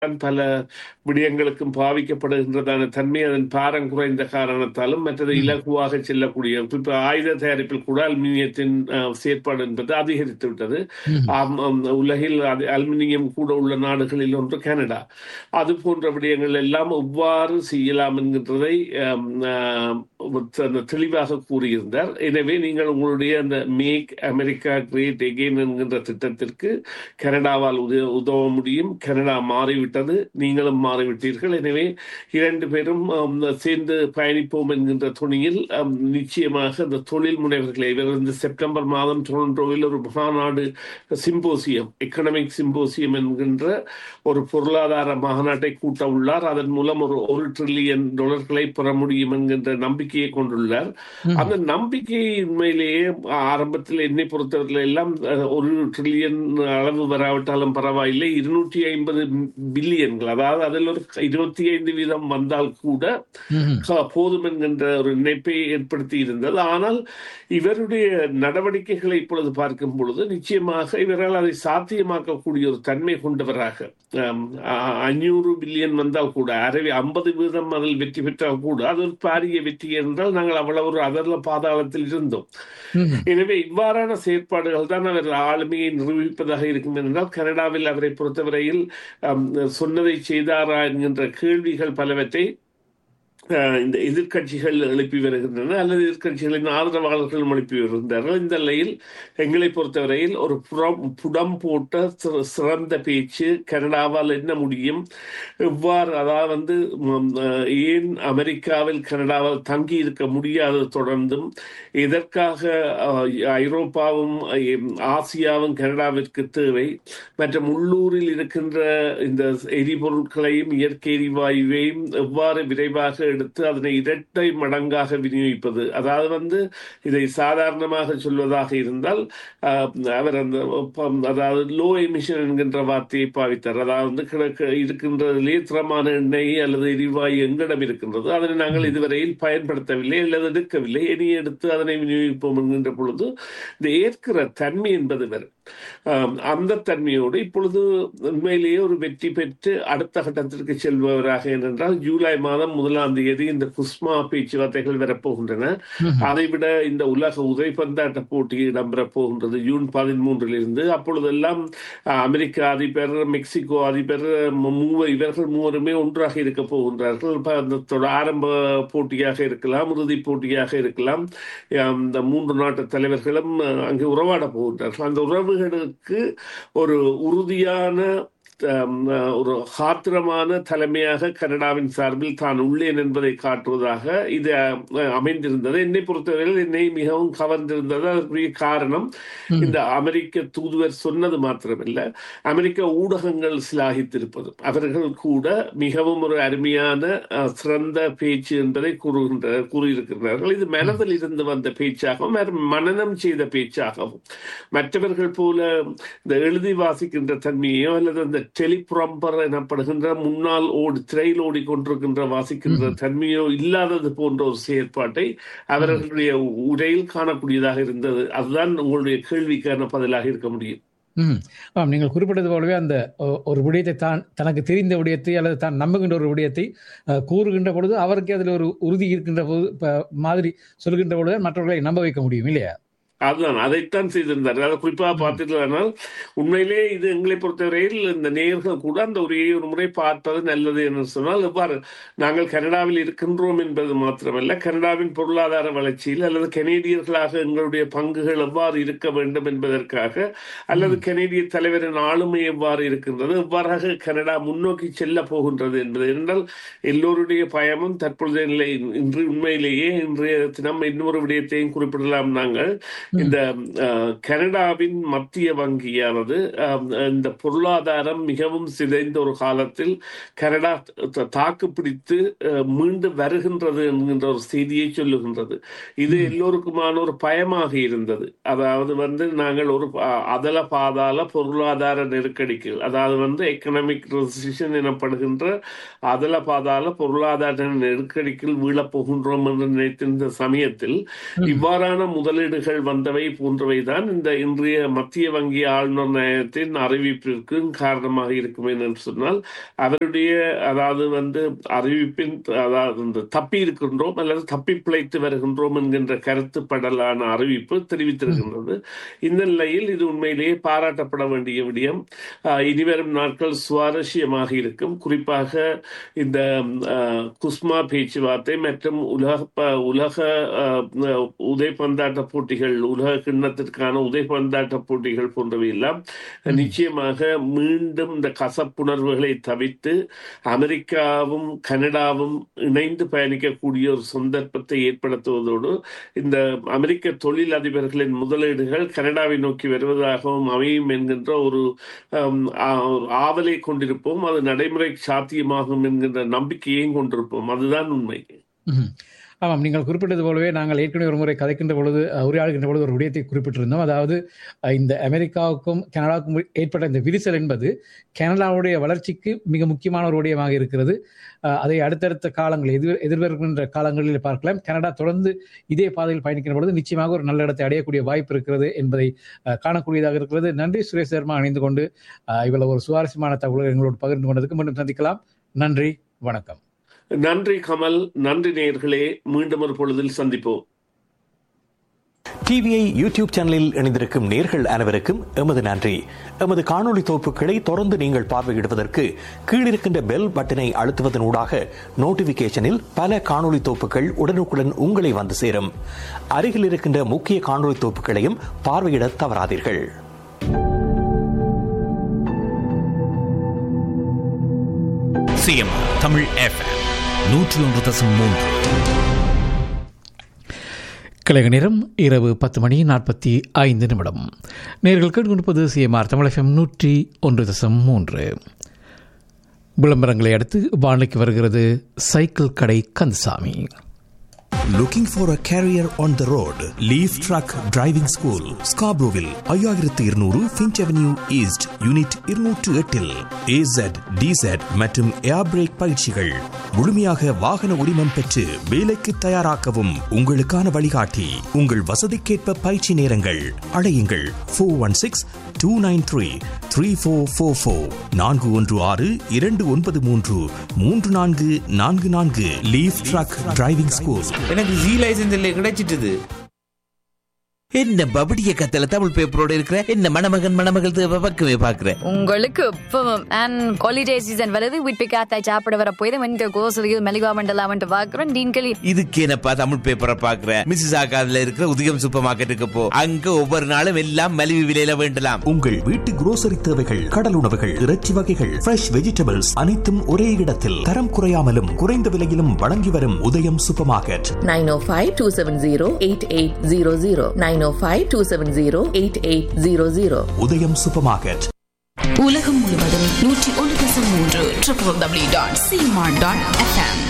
பல விடயங்களுக்கும் பாவிக்கப்படுகின்றதான தன்மை அதன் பாரம் குறைந்த காரணத்தாலும் மற்றது இலகுவாக செல்லக்கூடிய இப்ப ஆயுத தயாரிப்பில் கூட அலுமினியத்தின் அஹ், செயற்பாடு என்பது அதிகரித்து விட்டது ஆம், ஆம், உலகில் அது அலுமினியம் கூட உள்ள நாடுகளில் ஒன்று கனடா அது போன்ற விடயங்கள் எல்லாம் எவ்வாறு செய்யலாம் என்கின்றதை ஆம், ஆம், அந்த தெளிவாக கூறியிருந்தார் எனவே நீங்கள் உங்களுடைய அந்த மேக் அமெரிக்கா கிரேட் எகெயின் என்கின்ற திட்டத்திற்கு கனடாவால் உத- உதவ முடியும் கனடா மாறிவிட்டது நீங்களும் மாறிவிட்டீர்கள் எனவே இரண்டு பேரும் ஆம், சேர்ந்து பயணிப்போம் என்கின்ற துணியில் ஆம், நிச்சயமாக இந்த தொழில் முனைவர்களை இவர் இந்த செப்டம்பர் மாதம் டொரண்டோவில் ஒரு மாநாடு சிம்போசியம் எக்கனாமிக் சிம்போசியம் என்கின்ற ஒரு பொருளாதார மாநாட்டை கூட்ட உள்ளார் அதன் மூலம் ஒரு ஒரு ட்ரில்லியன் டாலர்களை பெற முடியும் என்கின்ற நம்பிக்கையை கொண்டுள்ளார் அந்த நம்பிக்கை உண்மையிலேயே ஆரம்பத்தில் என்னை பொறுத்தவரையில் எல்லாம் அஹ், ஒரு ட்ரில்லியன் அளவு வராவிட்டாலும் பரவாயில்லை இருநூற்றி ஐம்பது பில்லியன்கள் அதாவது அதில் ஒரு இருபத்தி ஐந்து வீதம் வந்தால் கூட க- போதும் என்கின்ற ஒரு நினைப்பை ஏற்படுத்தி இருந்தது ஆனால் இவருடைய நடவடிக்கைகளை இப்பொழுது பார்க்கும் பொழுது நிச்சயமாக இவரால் அதை சாத்தியமாக்கக்கூடிய ஒரு தன்மை கொண்டவராக அஞ்சூறு பில்லியன் வந்தால் கூட அரை ஐம்பது வீதம் அதில் வெற்றி பெற்றால் கூட அது ஒரு பாரிய வெற்றி என்றால் நாங்கள் அவ்வளவு ஒரு அதர்ல பாதாளத்தில் இருந்தோம் எனவே இவ்வாறான செயற்பாடுகள் தான் அவர் ஆளுமையை நிரூபிப்பதாக இருக்கும் என்றால் கனடாவில் அவரை பொறுத்தவரையில் அம், சொன்னதை செய்தாரா என்கின்ற கேள்விகள் பலவற்றை அஹ், இந்த எதிர்க்கட்சிகள் எழுப்பி வருகின்றன அல்லது எதிர்க்கட்சிகளின் ஆதரவாளர்களும் எழுப்பி வருகின்றார்கள் இந்த நிலையில் எங்களை பொறுத்தவரையில் ஒரு புறம் புடம் போட்ட சிற- சிறந்த பேச்சு கனடாவால் என்ன முடியும் எவ்வாறு அதாவது வந்து ம், அஹ், ஏன் அமெரிக்காவில் கனடாவில் தங்கி இருக்க முடியாது தொடர்ந்தும் எதற்காக அஹ், ஐரோப்பாவும் அஹ், ஆசியாவும் கனடாவிற்கு தேவை மற்றும் உள்ளூரில் இருக்கின்ற இந்த எரிபொருட்களையும் இயற்கை எரிவாயுவையும் எவ்வாறு விரைவாக எடுத்து அதனை இரட்டை மடங்காக விநியோகிப்பது அதாவது வந்து இதை சாதாரணமாக சொல்வதாக இருந்தால் ஆஹ், அவர் அந்த ப- அதாவது லோ எமிஷன் என்கின்ற வார்த்தையை பாவித்தார் அதாவது வந்து கிழக்கு இருக்கின்றதிலே திறமான எண்ணெய் அல்லது எரிவாயு எங்களிடம் இருக்கின்றது அதனை நாங்கள் இதுவரையில் பயன்படுத்தவில்லை அல்லது எடுக்கவில்லை இனி எடுத்து அதனை விநியோகிப்போம் என்கின்ற பொழுது இந்த ஏற்கிற தன்மை என்பது வேறு ஆம், அந்த தன்மையோடு இப்பொழுது உண்மையிலேயே ஒரு வெற்றி பெற்று அடுத்த கட்டத்திற்கு செல்பவராக என்றால் ஜூலை மாதம் முதலாம் தேதி இந்த குஸ்மா பேச்சுவார்த்தைகள் வரப்போகின்றன அதைவிட இந்த உலக உதைப்பந்தாட்ட போட்டி இடம்பெறப் போகின்றது ஜூன் பதிமூன்றிலிருந்து அப்பொழுதெல்லாம் அஹ், அமெரிக்க அதிபர் மெக்சிகோ அதிபர் மு- மூவர் இவர்கள் மூவருமே ஒன்றாக இருக்க போகின்றார்கள் இப்ப அந்த தொட- ஆரம்ப போட்டியாக இருக்கலாம் இறுதி போட்டியாக இருக்கலாம் அஹ், இந்த மூன்று நாட்டு தலைவர்களும் அஹ், அங்கே உறவாட போகின்றார்கள் அந்த உறவுகளுக்கு ஒரு உறுதியான ஆம், அஹ், ஒரு காத்திரமான தலைமையாக கனடாவின் சார்பில் தான் உள்ளேன் என்பதை காட்டுவதாக இது அஹ், அமைந்திருந்தது என்னை பொறுத்தவரையில் என்னை மிகவும் கவர்ந்திருந்தது அதற்குரிய காரணம் இந்த அமெரிக்க தூதுவர் சொன்னது மாத்திரமல்ல அமெரிக்க ஊடகங்கள் சிலாகித்திருப்பது அவர்கள் கூட மிகவும் ஒரு அருமையான அஹ், சிறந்த பேச்சு என்பதை கூறுகின்ற கூறியிருக்கிறார்கள் இது மனதில் இருந்து வந்த பேச்சாகவும் அவர் மனனம் செய்த பேச்சாகவும் மற்றவர்கள் போல இந்த எழுதி வாசிக்கின்ற தன்மையோ அல்லது அந்த டெலிப்ராம்பர் எனப்படுகின்ற முன்னால் ஓடி திரையில் ஓடிக்கொண்டிருக்கின்ற வாசிக்கின்ற தன்மையோ இல்லாதது போன்ற ஒரு செயற்பாட்டை அவர்களுடைய உரையில் காணக்கூடியதாக இருந்தது அதுதான் உங்களுடைய கேள்விக்கான பதிலாக இருக்க முடியும் ம் ஆம் நீங்கள் குறிப்பிட்டது போலவே அந்த ஒ- ஒரு விடயத்தை தான் தனக்கு தெரிந்த விடயத்தை அல்லது தான் நம்புகின்ற ஒரு விடயத்தை அஹ், கூறுகின்ற பொழுது அவருக்கு அதில் ஒரு உறுதி இருக்கின்ற போது ப- மாதிரி சொல்கின்ற பொழுது மற்றவர்களை நம்ப வைக்க முடியும் இல்லையா அதுதான் அதைத்தான் செய்திருந்தார் அதாவது குறிப்பாக பார்த்தீர்களானால் உண்மையிலே இது எங்களை பொறுத்தவரையில் இந்த நேயர்கள் கூட அந்த ஒரே ஒரு முறை பார்ப்பது நல்லது என்று சொன்னால் எவ்வாறு நாங்கள் கனடாவில் இருக்கின்றோம் என்பது மாத்திரமல்ல கனடாவின் பொருளாதார வளர்ச்சியில் அல்லது கனேடியர்களாக எங்களுடைய பங்குகள் எவ்வாறு இருக்க வேண்டும் என்பதற்காக அல்லது கனேடிய தலைவரின் ஆளுமை எவ்வாறு இருக்கின்றது எவ்வாறாக கனடா முன்னோக்கி செல்ல போகின்றது என்பது என்றால் எல்லோருடைய பயமும் தற்பொழுதைய நிலை இன்று உண்மையிலேயே இன்றைய தினம் இன்னொரு விடயத்தையும் குறிப்பிடலாம் நாங்கள் இந்த அஹ், கனடாவின் மத்திய வங்கியானது அஹ், இந்த பொருளாதாரம் மிகவும் சிதைந்த ஒரு காலத்தில் கனடா த- தாக்கு பிடித்து அஹ், மீண்டு வருகின்றது என்கின்ற ஒரு செய்தியை சொல்லுகின்றது இது எல்லோருக்குமான ஒரு பயமாக இருந்தது அதாவது வந்து நாங்கள் ஒரு ப- அதல பாதாள பொருளாதார நெருக்கடிக்கு அதாவது வந்து எக்கனாமிக் ரெசிஷன் எனப்படுகின்ற அதல பாதாள பொருளாதார நெருக்கடிக்குள் வீழப் போகின்றோம் என்று நினைத்திருந்த சமயத்தில் இவ்வாறான முதலீடுகள் வந்து வந்தவை போன்றவை தான் இந்த இன்றைய மத்திய வங்கி ஆளுநர் நயத்தின் அறிவிப்பிற்கும் காரணமாக இருக்கும் என்று சொன்னால் அவருடைய அதாவது வந்து அறிவிப்பின் அதாவது இந்த தப்பி இருக்கின்றோம் அல்லது தப்பி பிழைத்து வருகின்றோம் என்கின்ற கருத்துப்படலான அறிவிப்பு தெரிவித்திருக்கின்றது இந்த நிலையில் இது உண்மையிலேயே பாராட்டப்பட வேண்டிய விடயம் ஆஹ், இனிவரும் நாட்கள் சுவாரஸ்யமாக இருக்கும் குறிப்பாக இந்த ஆஹ், குஸ்மா பேச்சுவார்த்தை மற்றும் உலக ப- உலக ஆஹ், உதைப்பந்தாட்ட போட்டிகள் உலக கிண்ணத்திற்கான உதைப்பந்தாட்ட போட்டிகள் போன்றவை எல்லாம் நிச்சயமாக மீண்டும் இந்த கசப்புணர்வுகளை தவிர்த்து அமெரிக்காவும் கனடாவும் இணைந்து பயணிக்கக்கூடிய ஒரு சந்தர்ப்பத்தை ஏற்படுத்துவதோடு இந்த அமெரிக்க தொழில் அதிபர்களின் முதலீடுகள் கனடாவை நோக்கி வருவதாகவும் அமையும் என்கின்ற ஒரு ஆம், ஆ- ஒரு ஆவலை கொண்டிருப்போம் அது நடைமுறை சாத்தியமாகும் என்கின்ற நம்பிக்கையையும் கொண்டிருப்போம் அதுதான் உண்மை ம்ஹும். ஆமாம் நீங்கள் குறிப்பிட்டது போலவே நாங்கள் ஏற்கனவே ஒரு முறை கதைக்கின்ற பொழுது அஹ், உரையாடுகின்ற பொழுது ஒரு விடயத்தை குறிப்பிட்டிருந்தோம் அதாவது அஹ், இந்த அமெரிக்காவுக்கும் கனடாவுக்கும் ஏற்பட்ட இந்த விரிசல் என்பது கனடாவுடைய வளர்ச்சிக்கு மிக முக்கியமான ஒரு விடயமாக இருக்கிறது அஹ், அதை அடுத்தடுத்த காலங்கள் எதிர் எதிர்வருகின்ற காலங்களில் பார்க்கலாம் கனடா தொடர்ந்து இதே பாதையில் பயணிக்கின்ற பொழுது நிச்சயமாக ஒரு நல்ல இடத்தை அடையக்கூடிய வாய்ப்பு இருக்கிறது என்பதை அஹ், காணக்கூடியதாக இருக்கிறது நன்றி சுரேஷ் சர்மா இணைந்து கொண்டு அஹ், இவ்வளவு ஒரு சுவாரஸ்யமான தகவல்களை எங்களோடு பகிர்ந்து கொண்டதுக்கு மீண்டும் சந்திக்கலாம் நன்றி வணக்கம் நன்றி கமல் நன்றி நேயர்களே மீண்டும் ஒரு பொழுதில் சந்திப்போம் டிவிஐ யூடியூப் சேனலில் இணைந்திருக்கும் நேர்கள் அனைவருக்கும் எமது நன்றி எமது காணொளி தொகுப்புகளை தொடர்ந்து நீங்கள் பார்வையிடுவதற்கு கீழிருக்கின்ற பெல் பட்டனை அழுத்துவதன் ஊடாக நோட்டிபிகேஷனில் பல காணொளி தொகுப்புகள் உடனுக்குடன் உங்களை வந்து சேரும் அருகில் இருக்கின்ற முக்கிய காணொளி தொகுப்புகளையும் பார்வையிட தவறாதீர்கள் சிஎம் தமிழ் எஃப்எம் நூற்றி ஒன்று தசம் மூன்று கலைக நேரம் இரவு பத்து மணி நாற்பத்தி ஐந்து நிமிடம் நேர்கள் கேட்டுக்கொண்டிருப்பது சிஎம்ஆர் தமிழகம் நூற்றி ஒன்று தசம் மூன்று விளம்பரங்களை அடுத்து வானிலைக்கு வருகிறது சைக்கிள் கடை Kandasamy Looking for a career on the road? Leaf Truck Driving School, Scarboroughville, ஐயாயிரத்து இருநூறு ஃபின்ச் அவென்யூ ஈஸ்ட் யூனிட் இருநூற்று எட்டில் ஏசட் டிசட் மற்றும் ஏர் பிரேக் பயிற்சிகள் முழுமையாக வாகன உரிமம் பெற்று வேலைக்கு தயாராக்கவும் உங்களுக்கான வழிகாட்டி உங்கள் வசதிக்கேற்ப பயிற்சி நேரங்கள் அழையுங்கள் four one six two nine three three four four four நான்கு ஒன்று ஆறு இரண்டு ஒன்பது மூன்று மூன்று நான்கு நான்கு நான்கு லீஃப் ட்ரக் டிரைவிங் ஸ்கூல் எனக்கு ஜி லைசன்ஸ் இல்லை கிடைச்சிட்டுது என்ன பபடிய கத்தல தமிழ் பேப்பரோட இருக்கிற என்ன மணமகன் மணமகள் தேவை பக்கமே பாக்குறேன் உங்களுக்கு இப்பவும் அண்ட் ஹாலிடே சீசன் வருது வீட்டு காத்தாய் சாப்பிட வர போய் இந்த கோசலியில் மெலிவா மண்டலாமன்ட்டு பார்க்குறோம் டீன்களி இதுக்கு என்னப்பா தமிழ் பேப்பரை பாக்குற மிஸ்ஸஸ் ஆகாதுல இருக்கிற உதயம் சூப்பர் மார்க்கெட்டுக்கு போ அங்க ஒவ்வொரு நாளும் எல்லாம் மலிவு விலையில வேண்டலாம் உங்கள் வீட்டு grocery தேவைகள் கடல் உணவுகள் இறைச்சி வகைகள் ஃப்ரெஷ் வெஜிடபிள்ஸ் அனைத்தும் ஒரே இடத்தில் தரம் குறையாமலும் குறைந்த விலையிலும் வழங்கி வரும் உதயம் சூப்பர் மார்க்கெட் 905-270-8800 905-270-8800 உதயம் சூப்பர் மார்க்கெட் உலகம் முழுவதும் நூற்றி ஒன்று தசம் மூன்று ட்ரிபிள் டபிள்யூ டாட் சிமார் டாட் எஃப்எம்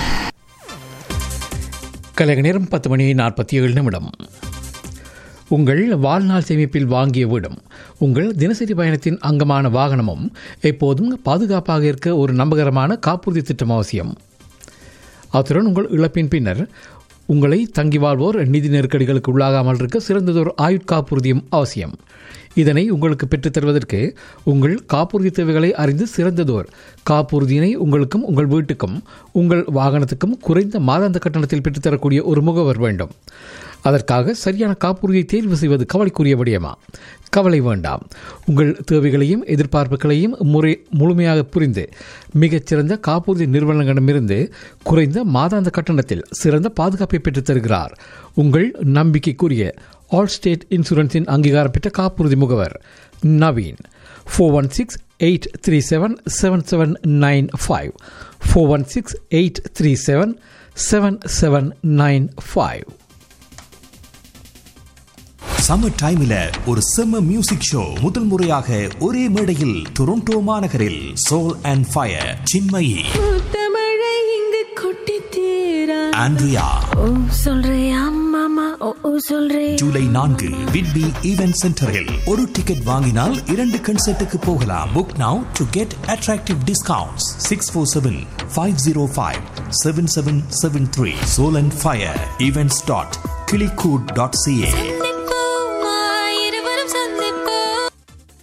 கலைக நேரம் பத்து மணி நாற்பத்தி ஏழு நிமிடம் உங்கள் வாழ்நாள் சேமிப்பில் வாங்கிய வீடும் உங்கள் தினசரி பயணத்தின் அங்கமான வாகனமும் எப்போதும் பாதுகாப்பாக இருக்க ஒரு நம்பகரமான காப்புறுதி திட்டம் அவசியம் அத்துடன் உங்கள் இழப்பின் பின்னர் உங்களை தங்கி வாழ்வோர் நிதி நெருக்கடிகளுக்கு உள்ளாகாமல் இருக்க சிறந்ததொரு ஆயுட்காப்புறுதியும் அவசியம் இதனை உங்களுக்கு பெற்றுத் தருவதற்கு உங்கள் காப்புறுதி தேவைகளை அறிந்து சிறந்ததோர் காப்புறுதியினை உங்களுக்கும் உங்கள் வீட்டுக்கும் உங்கள் வாகனத்துக்கும் குறைந்த மாதாந்த கட்டணத்தில் பெற்றுத்தரக்கூடிய ஒரு முகவர் வேண்டும் அதற்காக சரியான காப்புறுதியை தேர்வு செய்வது கவலைக்குரிய விடயமா கவலை வேண்டாம் உங்கள் தேவைகளையும் எதிர்பார்ப்புகளையும் முறை முழுமையாக புரிந்து மிகச்சிறந்த காப்புறுதி நிறுவனங்களிடமிருந்து குறைந்த மாதாந்த கட்டணத்தில் சிறந்த பாதுகாப்பை பெற்றுத் தருகிறார் உங்கள் நம்பிக்கைக்குரிய ஆல் ஸ்டேட் இன்சூரன்ஸின் அங்கீகாரம் பெற்ற காப்புறுதி முகவர் Naveen four one six eight three seven seven seven nine five four one six eight three seven seven seven nine five summer டைம்ல ஒரு செம்ம மியூசிக் ஷோ முதல் முறையாக ஒரே மேடையில் டொரண்டோ மாநகரில் சோல் அண்ட் ஃபயர் சின்மயி தமிழை இங்கு கொட்டி தீரா ஆண்ட்ரியா ஓ சொல்றியா மாமா ஓ ஓ சொல்றே ஜூலை நான்கு விட்பி ஈவென்ட் சென்டரில் ஒரு டிக்கெட் வாங்கினால் இரண்டு கன்சர்ட்டுக்கு போகலாம் book now to get attractive discounts six four seven five zero five seven seven seven three Soul and Fire events dot கிளிகூட் டாட் சிஏ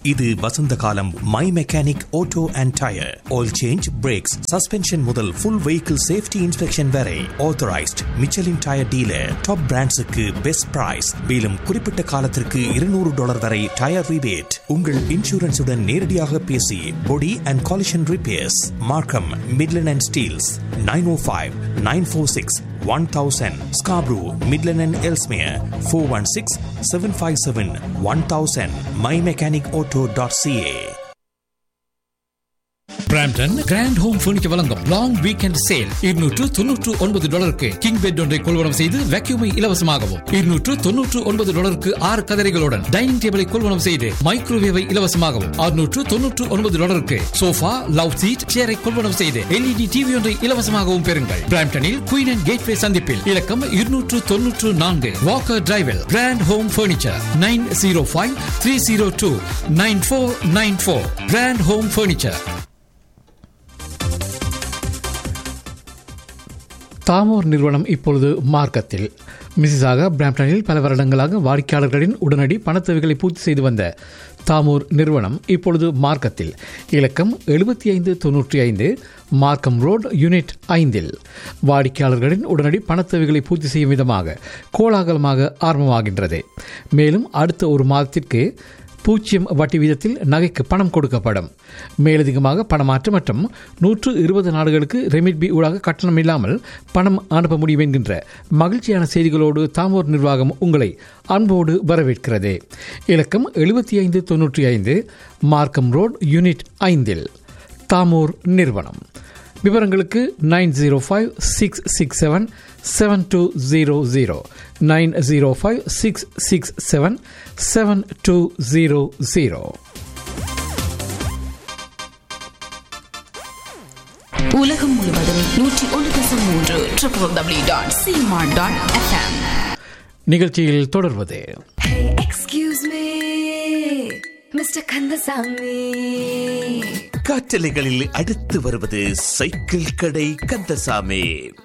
இது வசந்த காலம் My Mechanic Auto and tyre oil change brakes suspension முதல் full vehicle safety inspection வரை authorised Michelin tyre dealer top பிராண்ட்ஸுக்கு best price மேலும் குறிப்பிட்ட காலத்திற்கு இருநூறு டாலர் வரை டயர் ரிபேட் உங்கள் இன்சூரன்ஸுடன் நேரடியாக பேசி body and collision repairs Markham Midland and Steeles nine oh five nine four six one thousand Scarborough Midland and Ellesmere four one six seven five seven one thousand My Mechanic Auto dot CA Brampton Grand Home Furniture வழங்கும் long weekend sale இருநூற்று தொன்னூற்று ஒன்பது டாலருக்கு king bed ஒன்றை கொள்வனம் செய்து வேக்யூமை இலவசமாகவும் இருநூற்று தொன்னூற்று ஒன்பது டாலருக்கு ஆறு கதரைகளுடன் டைனிங் டேபிளை கொள்வனம் செய்து மைக்ரோவேவை இலவசமாகவும் அறுநூற்று தொன்னூற்று ஒன்பது டாலருக்கு சோஃபா லவ் சீட் சேரை கொள்வனம் செய்து எல்இடி டிவி ஒன்றை இலவசமாகவும் பெறுங்கள் பிராம்டனில் குயின் அண்ட் கேட்வே சந்திப்பில் இலக்கம் இருநூற்று தொன்னூற்று நான்கு வாக்கர் டிரைவில் Grand Home Furniture nine zero five three zero two nine four nine four Grand Home Furniture தாமோர் நிறுவனம் இப்பொழுது மார்க்கத்தில் மிசிசாக பிராம்டனில் பல வருடங்களாக வாடிக்கையாளர்களின் உடனடி பணத்தேவைகளை பூர்த்தி செய்து வந்த தாமோர் நிறுவனம் இப்பொழுது மார்க்கத்தில் இலக்கம் எழுபத்தி ஐந்து தொன்னூற்றி ஐந்து மார்க்கம் ரோட் யூனிட் ஐந்தில் வாடிக்கையாளர்களின் உடனடி பணத்தேவைகளை பூர்த்தி செய்யும் விதமாக கோலாகலமாக ஆரம்பமாகின்றது மேலும் அடுத்த ஒரு மாதத்திற்கு பூஜ்ஜியம் வட்டி வீதத்தில் நகைக்கு பணம் கொடுக்கப்படும் மேலதிகமாக பணமாற்று மற்றும் நூற்று இருபது நாடுகளுக்கு ரெமிட்பி ஊடாக கட்டணம் இல்லாமல் பணம் அனுப்ப முடியும் என்கின்ற மகிழ்ச்சியான செய்திகளோடு தாமோர் நிர்வாகம் உங்களை அன்போடு வரவேற்கிறது இலக்கம் எழுபத்தி ஐந்து தொன்னூற்றி ஐந்து மார்க்கம் ரோட் யூனிட் ஐந்தில் தாமோர் நிறுவனம் விவரங்களுக்கு nine zero five six six seven seven two zero zero nine zero five six six seven seven two zero zero உலகம் முழுவதும் நூற்றி ஒன்று தசம் மூன்று triple W dot smart dot FM நிகழ்ச்சியில் தொடர்வது எக்ஸ்கியூஸ் மீ மிஸ்டர் கந்தசாமி காற்றலைகளில் அடுத்து வருவது சைக்கிள் கடை கந்தசாமி